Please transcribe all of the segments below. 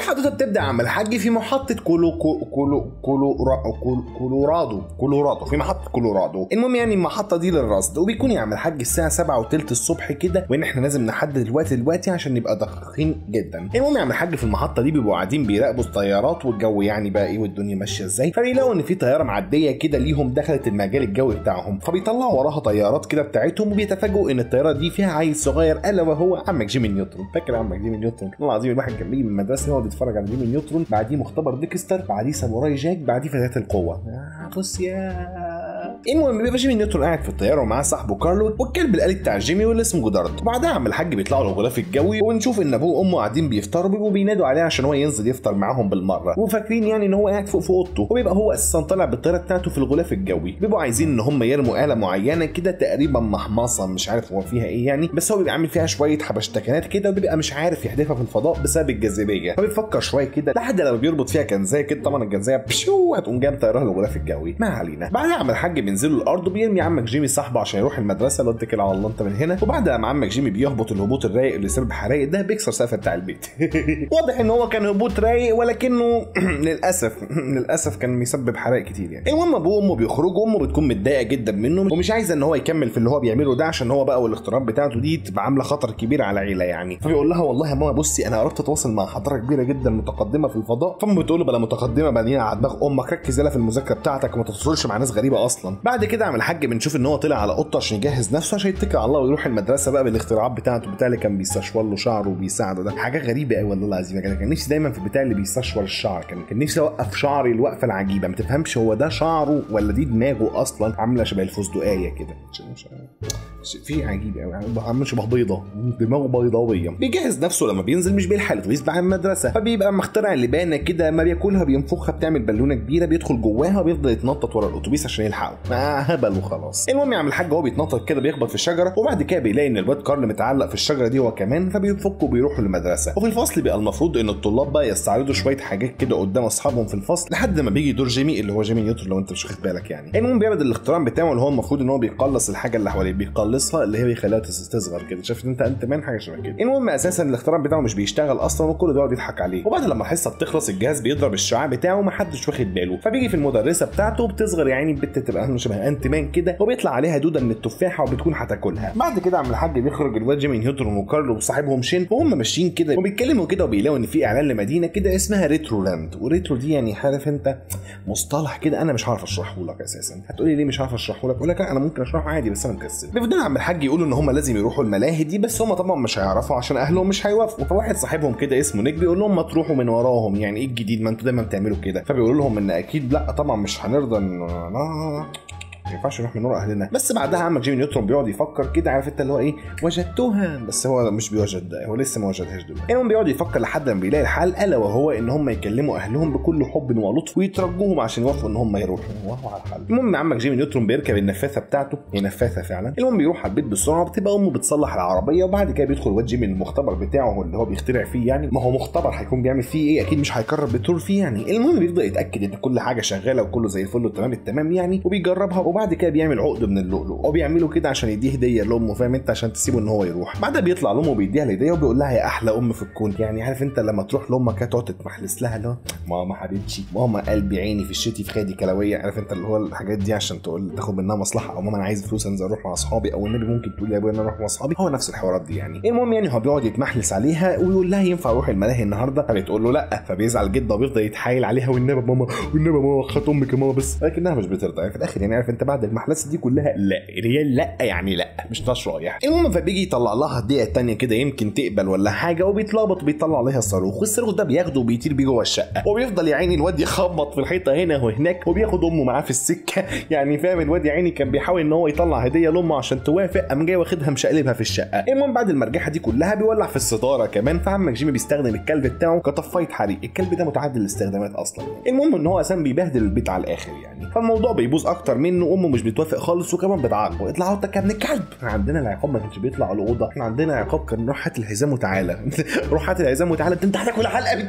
الحدوته بتبدا عم الحاج في محطه كولو كولو كولو كولو كولو كولورادو كولورادو في محطه كولورادو المهم يعني المحطه دي للرصد وبيكون يعمل الحاج الساعه 7 وثلث الصبح كده وان احنا لازم نحدد الوقت دلوقتي عشان نبقى دقيقين جدا المهم يعمل الحاج في المحطه دي بيبقوا قاعدين بيراقبوا الطيارات والجو يعني بقى ايه والدنيا ماشيه ازاي فبيلاقوا ان في طياره معديه كده ليهم دخلت المجال الجوي بتاعهم فبيطلعوا وراها طيارات كده بتاعتهم وبيتفاجئوا ان الطياره دي فيها عيل صغير الا وهو عمك جيمي نيوترون فاكر عمك جيمي نيوترون والله العظيم الواحد كان بيجي من المدرسه يقعد يتفرج على جيمي نيوترون بعديه مختبر ديكستر بعديه ساموراي جاك بعديه فتاه القوه آه بص يا المهم بيبقى جيمي نيوترون قاعد في الطياره ومعاه صاحبه كارلو والكلب الالي بتاع جيمي واللي اسمه جودارد وبعدها عم الحاج بيطلعوا الغلاف الجوي ونشوف ان ابوه وامه قاعدين بيفطروا بيبقوا بينادوا عليه عشان هو ينزل يفطر معاهم بالمره وفاكرين يعني ان هو قاعد فوق في اوضته وبيبقى هو اساسا طالع بالطياره بتاعته في الغلاف الجوي بيبقوا عايزين ان هم يرموا اله معينه كده تقريبا محمصه مش عارف هو فيها ايه يعني بس هو بيبقى عامل فيها شويه حبشتكنات كده وبيبقى مش عارف يحدفها في الفضاء بسبب الجاذبيه فبيفكر شويه كده لحد لما بيربط فيها كنزايه كده طبعا الجنزايه بشو هتقوم جايه مطيرها الغلاف الجوي ما علينا بعدها عم الحاج بينزلوا الارض وبيرمي عمك جيمي صاحبه عشان يروح المدرسه لو اتكل على الله انت من هنا وبعد ما عمك جيمي بيهبط الهبوط الرايق اللي سبب حرايق ده بيكسر سقف بتاع البيت واضح ان هو كان هبوط رايق ولكنه للاسف للاسف كان بيسبب حرائق كتير يعني المهم ابوه وامه بيخرجوا امه بتكون متضايقه جدا منه ومش عايزه ان هو يكمل في اللي هو بيعمله ده عشان هو بقى والاختراعات بتاعته دي تبقى عامله خطر كبير على العيله يعني فبيقول لها والله يا ماما بصي انا قربت اتواصل مع حضاره كبيره جدا متقدمه في الفضاء فامه بتقول له بلا متقدمه بعدين على دماغ امك ركز يلا في المذاكره بتاعتك وما تتصلش مع ناس غريبه اصلا بعد كده عم الحاج بنشوف ان هو طلع على قطه عشان يجهز نفسه عشان يتكل على الله ويروح المدرسه بقى بالاختراعات بتاعته بتاع اللي كان بيستشور له شعره وبيساعده ده حاجه غريبه قوي والله العظيم يا جدع كان نفسي دايما في البتاع اللي بيستشور الشعر كان كان نفسي اوقف شعري الوقفه العجيبه ما تفهمش هو ده شعره ولا دي دماغه اصلا عامله شبه الفستقايه كده مش- مش- في عجيب قوي عامل شبه بيضه دماغه بيضاويه بيجهز نفسه لما بينزل مش بيلحق الاتوبيس بتاع المدرسه فبيبقى مخترع لبانه كده ما بياكلها بينفخها بتعمل بالونه كبيره بيدخل جواها وبيفضل يتنطط ورا الاتوبيس عشان يلحقه ما هبل وخلاص المهم يعمل الحاج وهو بيتنطط كده بيخبط في الشجره وبعد كده بيلاقي ان الواد كارل متعلق في الشجره دي هو كمان فبيفكوا وبيروحوا المدرسه وفي الفصل بيبقى المفروض ان الطلاب بقى يستعرضوا شويه حاجات كده قدام اصحابهم في الفصل لحد ما بيجي دور جيمي اللي هو جيمي نيوتن لو انت مش واخد بالك يعني المهم بيعمل الاختراع بتاعه اللي هو المفروض ان هو بيقلص الحاجه اللي حواليه بيقلصها اللي هي بيخليها تس- تصغر كده شايف ان انت انت مان حاجه شبه كده المهم اساسا الاختراع بتاعه مش بيشتغل اصلا وكله بيقعد يضحك عليه وبعد لما الحصه بتخلص الجهاز بيضرب الشعاع بتاعه ومحدش واخد باله فبيجي في المدرسه بتاعته بتصغر يا عيني البت تبقى عامله شبه انت مان كده وبيطلع عليها دوده من التفاحه وبتكون هتاكلها بعد كده عم الحاج بيخرج الواد جيمي نيوترون وكارلو وصاحبهم شين وهم ماشيين كده وبيتكلموا كده وبيلاقوا ان في اعلان لمدينه كده اسمها ريترو لاند وريترو دي يعني عارف انت مصطلح كده انا مش عارف اشرحه لك اساسا هتقولي ليه مش عارف اشرحه لك اقول لك لا انا ممكن اشرحه عادي بس انا مكسل بيفضل عم الحاج يقولوا ان هم لازم يروحوا الملاهي دي بس هم طبعا مش هيعرفوا عشان اهلهم مش هيوافقوا فواحد صاحبهم كده اسمه نيك بيقول لهم ما تروحوا من وراهم يعني ايه الجديد ما انتوا دايما بتعملوا كده فبيقولوا لهم ان اكيد لا طبعا مش هنرضى ان لا ما ينفعش نروح من ورا اهلنا بس بعدها عمك جيمي نيوترون بيقعد يفكر كده عارف انت اللي هو ايه وجدتها بس هو مش بيوجد ده هو لسه ما وجدهاش دلوقتي المهم بيقعد يفكر لحد ما بيلاقي الحل الا وهو ان هم يكلموا اهلهم بكل حب ولطف ويترجوهم عشان يوافقوا ان هم يروحوا وهو على الحل المهم عمك جيمي نيوترون بيركب النفاثه بتاعته هي نفاثه فعلا المهم بيروح على البيت بسرعه بتبقى امه بتصلح العربيه وبعد كده بيدخل واد جيمي المختبر بتاعه اللي هو بيخترع فيه يعني ما هو مختبر هيكون بيعمل فيه ايه اكيد مش هيكرر بترول فيه يعني المهم بيفضل يتاكد ان كل حاجه شغاله وكله زي الفل وتمام التمام يعني وبيجربها وبعد كده بيعمل عقد من اللؤلؤ وبيعمله كده عشان يديه هديه لامه فاهم انت عشان تسيبه ان هو يروح بعدها بيطلع لامه وبيديها الهديه وبيقول لها يا احلى ام في الكون يعني عارف انت لما تروح لامك كده تقعد تتمحلس لها اللي هو ماما حبيبتي ماما قلبي عيني في الشتي في خدي كلاويه عارف انت اللي هو الحاجات دي عشان تقول تاخد منها مصلحه او ماما انا عايز فلوس انزل اروح مع اصحابي او النبي ممكن تقول يا ابويا انا اروح مع اصحابي هو نفس الحوارات دي يعني المهم يعني هو بيقعد يتمحلس عليها ويقول لها ينفع اروح الملاهي النهارده فبتقول له لا فبيزعل جدا وبيفضل يتحايل عليها والنبي ماما والنبي ماما خد امك يا ماما بس لكنها مش بترضى يعني في الاخر يعني عارف انت بعد المحلسه دي كلها لا ريال لا يعني لا مش طاش رايح المهم فبيجي يطلع لها هديه تانية كده يمكن تقبل ولا حاجه وبيتلخبط وبيطلع عليها صاروخ والصاروخ ده بياخده وبيطير بيه جوه الشقه وبيفضل يا عيني الواد يخبط في الحيطه هنا وهناك وبياخد امه معاه في السكه يعني فاهم الواد يا عيني كان بيحاول ان هو يطلع هديه لامه عشان توافق قام جاي واخدها مشقلبها في الشقه المهم بعد المرجحه دي كلها بيولع في الستاره كمان فعمك جيمي بيستخدم الكلب بتاعه كطفايه حريق الكلب ده متعدد الاستخدامات اصلا المهم ان هو اساسا بيبهدل البيت على الاخر يعني فالموضوع بيبوظ اكتر منه وامه مش بتوافق خالص وكمان بتعاقبه اطلع اوضتك يا ابن الكلب احنا عندنا العقاب ما كانش بيطلع الاوضه احنا عندنا عقاب كان روح هات الحزام وتعالى روح هات الحزام وتعالى انت هتاكل علقه بنت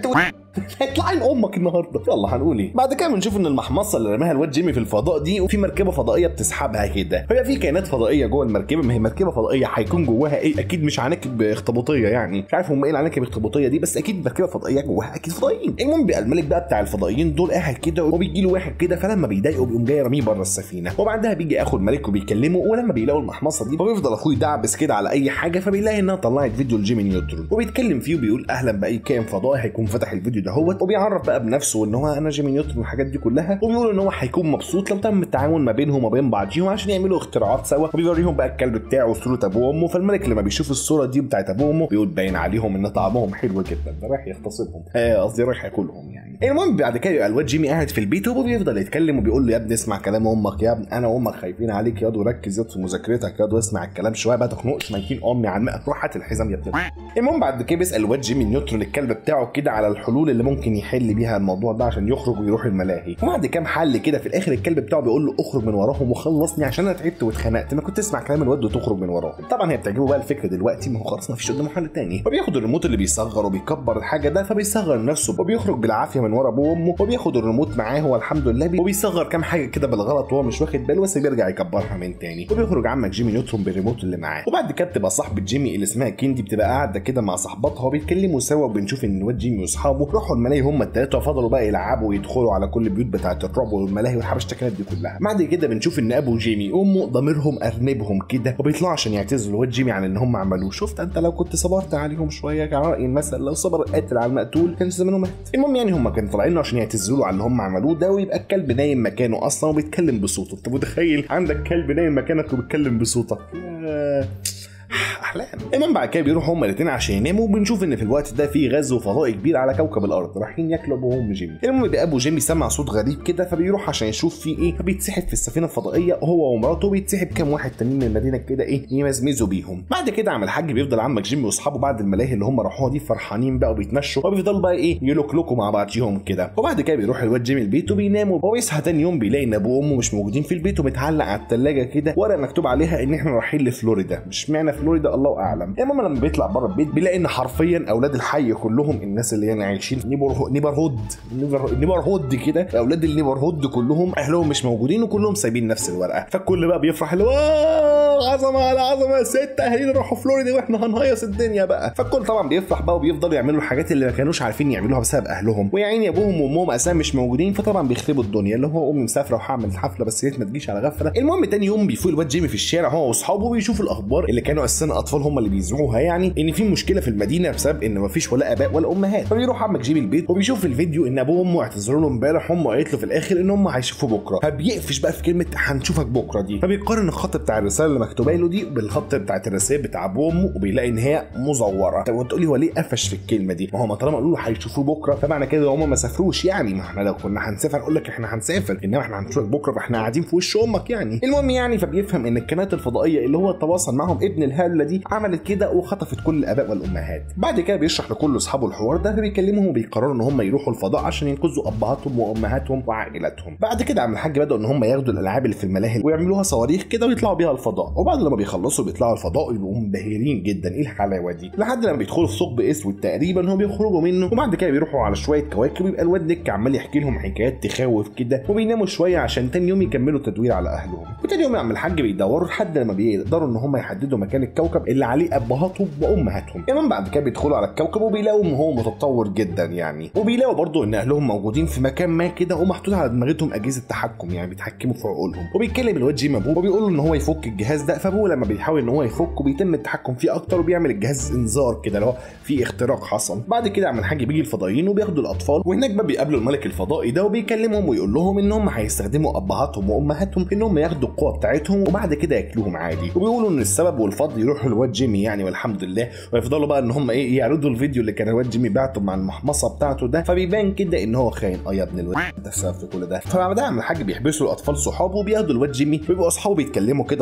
هتلعن امك النهارده يلا هنقول ايه بعد كده بنشوف ان المحمصه اللي رماها الواد جيمي في الفضاء دي وفي مركبه فضائيه بتسحبها كده هي في كائنات فضائيه جوه المركبه ما هي مركبه فضائيه هيكون جواها ايه اكيد مش عناكب اخطبوطيه يعني مش عارف هم ايه العناكب الاخطبوطيه دي بس اكيد مركبه فضائيه جواها اكيد فضائيين المهم بقى الملك بقى بتاع الفضائيين دول قاعد كده وبيجي له واحد كده فلما بيضايقه بيقوم جاي رميه بره السفينه وبعدها بيجي اخو الملك وبيكلمه ولما بيلاقوا المحمصه دي فبيفضل اخوه يدعبس كده على اي حاجه فبيلاقي انها طلعت فيديو لجيمي نيوترون وبيتكلم فيه وبيقول اهلا باي كائن فضائي هيكون فتح الفيديو دهوت وبيعرف بقى بنفسه ان هو انا جيمي نيوترون والحاجات دي كلها وبيقول ان هو هيكون مبسوط لو تم التعاون ما بينهم وبين بعضهم عشان يعملوا اختراعات سوا وبيوريهم بقى الكلب بتاعه وصوره ابوه وامه فالملك لما بيشوف الصوره دي بتاعت ابوه وامه بيقول باين عليهم ان طعمهم حلو جدا ده رايح يغتصبهم آه، قصدي رايح ياكلهم يعني المهم بعد كده يبقى الواد جيمي قاعد في البيت وهو بيفضل يتكلم وبيقول له يا ابني اسمع كلام امك يا ابني انا وامك خايفين عليك يا واد وركز ياض في مذاكرتك ياض واسمع الكلام شويه بقى تخنقش ميتين امي عن مقت روح هات الحزام يا ابني المهم بعد كده بيسال الواد جيمي نيوترون الكلب بتاعه كده على الحلول اللي ممكن يحل بيها الموضوع ده عشان يخرج ويروح الملاهي وبعد كام حل كده في الاخر الكلب بتاعه بيقول له اخرج من وراهم وخلصني عشان انا تعبت واتخنقت ما كنت تسمع كلام الواد وتخرج من وراهم طبعا هي بتعجبه بقى الفكره دلوقتي ما هو خلاص ما فيش قدامه حل تاني فبياخد الريموت اللي بيصغر وبيكبر الحاجه ده فبيصغر نفسه وبيخرج بالعافيه من ورا ابوه وامه وبياخد الريموت معاه هو الحمد لله بي- وبيصغر كام حاجه كده بالغلط وهو مش واخد باله بس بيرجع يكبرها من تاني وبيخرج عمك جيمي نيوترون بالريموت اللي معاه وبعد كده بتبقى صاحبه جيمي اللي اسمها كيندي بتبقى قاعده كده مع صاحبتها وبيتكلموا سوا وبنشوف ان الواد جيمي واصحابه راحوا الملاهي هم الثلاثه وفضلوا بقى يلعبوا ويدخلوا على كل البيوت بتاعه الرعب والملاهي والحبشتكنات دي كلها بعد كده بنشوف ان ابو جيمي وامه ضميرهم ارنبهم كده وبيطلعوا عشان يعتذروا لواد جيمي عن ان هم عملوه شفت انت لو كنت صبرت عليهم شويه كان رايي المثل لو صبر القاتل على المقتول كان زمانه مات المهم يعني هم كانوا طالعين له عشان يعتذروا له على اللي هم عملوه ده ويبقى الكلب نايم مكانه اصلا وبيتكلم بصوته انت متخيل عندك كلب نايم مكانك وبيتكلم بصوتك ياه. احلام المهم بعد كده بيروحوا هما الاثنين عشان يناموا وبنشوف ان في الوقت ده في غزو فضائي كبير على كوكب الارض رايحين ياكلوا ابوهم جيمي المهم بقى ابو جيمي سمع صوت غريب كده فبيروح عشان يشوف فيه ايه فبيتسحب في السفينه الفضائيه هو ومراته بيتسحب كام واحد تانيين من المدينه كده ايه يمزمزوا بيهم بعد كده عم الحاج بيفضل عمك جيمي واصحابه بعد الملاهي اللي هم راحوها دي فرحانين بقى وبيتمشوا وبيفضلوا بقى ايه يلوكلوكوا مع بعضيهم كده وبعد كده بيروح الواد جيمي البيت وبينام وبيصحى تاني يوم بيلاقي ان ابوه وامه مش موجودين في البيت ومتعلق على الثلاجه كده ورقه مكتوب عليها ان احنا رايحين لفلوريدا مش معنى فلوريدا الله اعلم المهم لما بيطلع بره البيت بيلاقي ان حرفيا اولاد الحي كلهم الناس اللي يعني عايشين نيبر نيبر هود نيبر نيبر هود كده اولاد النيبر هود كلهم اهلهم مش موجودين وكلهم سايبين نفس الورقه فالكل بقى بيفرح اللي هو "واو، عظمه على عظمه ست اهالينا راحوا فلوريدا واحنا هنهيص الدنيا بقى فالكل طبعا بيفرح بقى وبيفضلوا يعملوا الحاجات اللي ما كانوش عارفين يعملوها بسبب اهلهم ويا عيني ابوهم وامهم اساسا مش موجودين فطبعا بيخربوا الدنيا اللي هو امي مسافره وهعمل حفله بس يا ريت ما تجيش على غفله المهم تاني يوم بيفوق الواد جيمي في الشارع هو واصحابه بيشوفوا الاخبار اللي كانوا اساسا اطفال هم اللي بيذيعوها يعني ان في مشكله في المدينه بسبب ان مفيش ولا اباء ولا امهات فبيروح عمك جيمي البيت وبيشوف في الفيديو ان ابوه وامه اعتذروا له امبارح هم قالت له في الاخر ان هم هيشوفوه بكره فبيقفش بقى في كلمه هنشوفك بكره دي فبيقارن الخط بتاع الرساله اللي مكتوبه له دي بالخط بتاعت الرسائل بتاع ابوه وامه وبيلاقي ان هي مزوره طب وتقول لي هو ليه قفش في الكلمه دي ما هو ما طالما قالوا له هيشوفوه بكره فمعنى كده هم ما سافروش يعني ما احنا لو كنا هنسافر اقول لك احنا هنسافر انما احنا هنشوفك بكره فاحنا قاعدين في وش امك يعني المهم يعني فبيفهم ان الكائنات الفضائيه اللي هو تواصل معاهم ابن الهاله دي عملت كده وخطفت كل الاباء والامهات بعد كده بيشرح لكل اصحابه الحوار ده فبيكلمهم وبيقرروا ان هم يروحوا الفضاء عشان ينقذوا ابهاتهم وامهاتهم وعائلاتهم بعد كده عم الحاج بدأوا ان هم ياخدوا الالعاب اللي في الملاهي ويعملوها صواريخ كده ويطلعوا بيها الفضاء وبعد لما بيخلصوا بيطلعوا الفضاء يبقوا منبهرين جدا ايه الحلاوه دي لحد لما بيدخلوا في ثقب اسود تقريبا هم بيخرجوا منه وبعد كده بيروحوا على شويه كواكب يبقى الواد نيك عمال يحكي لهم حكايات تخوف كده وبيناموا شويه عشان تاني يوم يكملوا التدوير على اهلهم وتاني يوم يا عم الحاج بيدوروا لحد لما بيقدروا ان هم يحددوا مكان الكوكب اللي عليه ابهاتهم وامهاتهم كمان بعد كده بيدخلوا على الكوكب وبيلاقوا ان هو متطور جدا يعني وبيلاقوا برضو ان اهلهم موجودين في مكان ما كده ومحطوط على دماغتهم اجهزه تحكم يعني بيتحكموا في عقولهم وبيتكلم الواد جيم ابوه وبيقول له ان هو يفك الجهاز ده فابوه لما بيحاول ان هو يفكه بيتم التحكم فيه اكتر وبيعمل الجهاز انذار كده اللي هو في اختراق حصل بعد كده عم الحاج بيجي الفضائيين وبياخدوا الاطفال وهناك بقى بيقابلوا الملك الفضائي ده وبيكلمهم ويقول لهم ان هم هيستخدموا ابهاتهم وامهاتهم في ان هم ياخدوا القوه بتاعتهم وبعد كده ياكلوهم عادي وبيقولوا ان السبب والفضل يروحوا للواد جيمي يعني والحمد لله ويفضلوا بقى ان هم ايه يعرضوا الفيديو اللي كان الواد جيمي بعته مع المحمصه بتاعته ده فبيبان كده ان هو خاين اه يا ابن الواد ده السبب في كل ده فبعدها عم الحاج بيحبسوا الاطفال صحابه وبياخدوا الواد جيمي ويبقوا اصحابه بيتكلموا كده في اللي حصل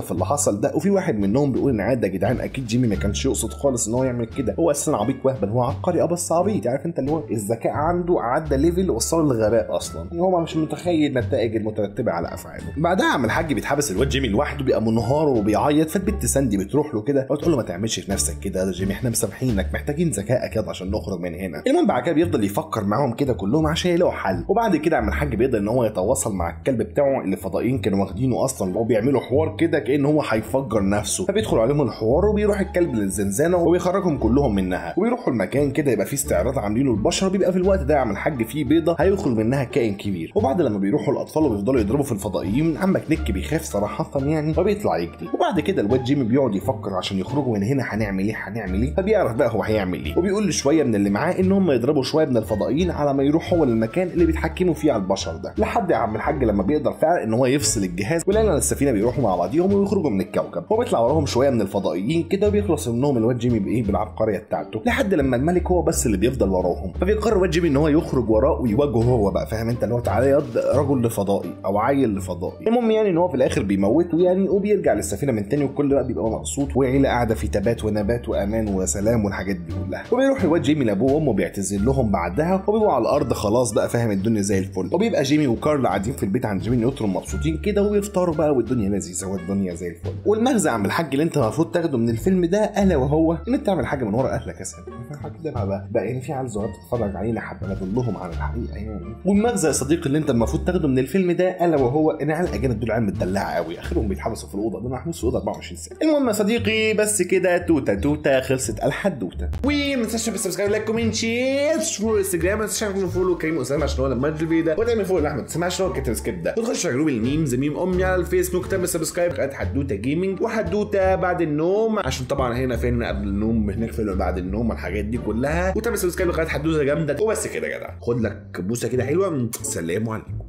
حصل ده وفي واحد منهم بيقول ان عادي يا جدعان اكيد جيمي ما كانش يقصد خالص ان هو يعمل كده هو اساسا عبيط وهبل هو عبقري اه بس عبيط عارف انت اللي هو الذكاء عنده عدى ليفل وصله للغباء اصلا هو مش متخيل النتائج المترتبه على افعاله بعدها عم الحاج بيتحبس الواد جيمي لوحده بيبقى منهار وبيعيط فالبت ساندي بتروح له كده وتقول له ما تعملش في نفسك كده يا جيمي احنا مسامحينك محتاجين ذكائك يلا عشان نخرج من هنا المهم بعد كده بيفضل يفكر معاهم كده كلهم عشان يلاقوا حل وبعد كده عم الحاج بيقدر ان هو يتواصل مع الكلب بتاعه اللي الفضائيين كانوا واخدينه اصلا وهو بيعملوا حوار كده كان هو هيفجر نفسه فبيدخل عليهم الحوار وبيروح الكلب للزنزانه وبيخرجهم كلهم منها وبيروحوا المكان كده يبقى فيه استعراض عاملينه البشر بيبقى في الوقت ده عم الحاج فيه بيضه هيخرج منها كائن كبير وبعد لما بيروحوا الاطفال وبيفضلوا يضربوا في الفضائيين عمك نيك بيخاف صراحه يعني فبيطلع يجري وبعد كده الواد جيمي بيقعد يفكر عشان يخرجوا من هنا هنعمل ايه هنعمل ايه فبيعرف بقى هو هيعمل ايه وبيقول لشويه من اللي معاه ان هم يضربوا شويه من الفضائيين على ما يروح هو للمكان اللي بيتحكموا فيه على البشر ده لحد يا عم الحاج لما بيقدر فعلا ان هو يفصل الجهاز ولان السفينه بيروحوا مع بعضيهم ويخرجوا من الكوكب هو بيطلع وراهم شويه من الفضائيين كده وبيخلص منهم الواد جيمي بايه بالعبقريه بتاعته لحد لما الملك هو بس اللي بيفضل وراهم فبيقرر الواد جيمي ان هو يخرج وراه ويواجهه هو بقى فاهم انت اللي هو تعالى ياض رجل لفضائي او عيل لفضائي المهم يعني ان هو في الاخر بيموته يعني وبيرجع للسفينه من تاني والكل بقى بيبقى مبسوط وعيله قاعده في تبات ونبات وامان وسلام والحاجات دي كلها وبيروح الواد جيمي لابوه وامه بيعتذر لهم بعدها وبيبقوا على الارض خلاص بقى فاهم الدنيا زي الفل وبيبقى جيمي وكارل قاعدين في البيت عند جيمي نيوترون مبسوطين كده وبيفطروا بقى والدنيا لذيذه والدنيا زي الفل والمغزى عم الحاج اللي انت المفروض تاخده من الفيلم ده الا وهو ان انت تعمل حاجه من ورا اهلك يا سيدي كده بقى بقى يعني في عيال صغيره بتتفرج علينا حابه ندلهم على الحقيقه يعني والمغزى يا صديقي اللي انت المفروض تاخده من الفيلم ده الا وهو ان عيال الاجانب دول عيال متدلعه قوي اخرهم بيتحبسوا في الاوضه دول محبوس في الاوضه 24 ساعه المهم يا صديقي بس كده توته توته خلصت الحدوته وما تنساش بالسبسكرايب لايك كومنت شير شوفوا انستجرام ما تنساش تعملوا فولو كريم اسامه عشان هو لما الفيديو ده وتعمل فولو لاحمد اسامه عشان هو كاتب سكيب ده وتخش على جروب الميمز ميم امي على الفيسبوك تعمل سبسكرايب قناه حدوته جيمنج وحدوته بعد النوم عشان طبعا هنا فين قبل النوم هناك فين بعد النوم والحاجات دي كلها وتعمل سبسكرايب لقناه حدوته جامده وبس كده يا جدع خد لك بوسه كده حلوه سلام عليكم